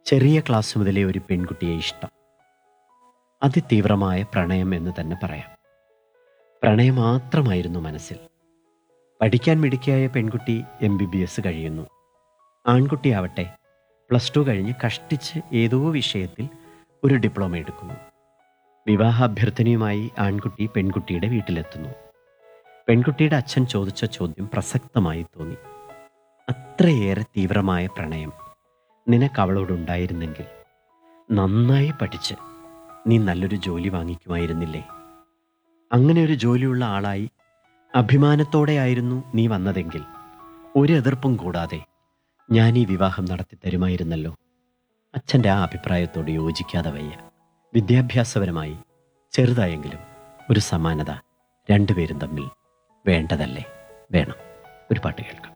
ചെറിയ ക്ലാസ് മുതലേ ഒരു പെൺകുട്ടിയെ ഇഷ്ടം അതിതീവ്രമായ പ്രണയം എന്ന് തന്നെ പറയാം പ്രണയം മാത്രമായിരുന്നു മനസ്സിൽ പഠിക്കാൻ മിടുക്കിയായ പെൺകുട്ടി എം ബി ബി എസ് കഴിയുന്നു ആൺകുട്ടിയാവട്ടെ പ്ലസ് ടു കഴിഞ്ഞ് കഷ്ടിച്ച് ഏതോ വിഷയത്തിൽ ഒരു ഡിപ്ലോമ എടുക്കുന്നു വിവാഹാഭ്യർത്ഥനയുമായി ആൺകുട്ടി പെൺകുട്ടിയുടെ വീട്ടിലെത്തുന്നു പെൺകുട്ടിയുടെ അച്ഛൻ ചോദിച്ച ചോദ്യം പ്രസക്തമായി തോന്നി അത്രയേറെ തീവ്രമായ പ്രണയം നിനക്ക് അവളോടുണ്ടായിരുന്നെങ്കിൽ നന്നായി പഠിച്ച് നീ നല്ലൊരു ജോലി വാങ്ങിക്കുമായിരുന്നില്ലേ അങ്ങനെ ഒരു ജോലിയുള്ള ആളായി അഭിമാനത്തോടെയായിരുന്നു നീ വന്നതെങ്കിൽ ഒരു എതിർപ്പും കൂടാതെ ഞാൻ ഈ വിവാഹം നടത്തി തരുമായിരുന്നല്ലോ അച്ഛൻ്റെ ആ അഭിപ്രായത്തോട് യോജിക്കാതെ വയ്യ വിദ്യാഭ്യാസപരമായി ചെറുതായെങ്കിലും ഒരു സമാനത രണ്ടുപേരും തമ്മിൽ വേണ്ടതല്ലേ വേണം ഒരു പാട്ട് കേൾക്കാം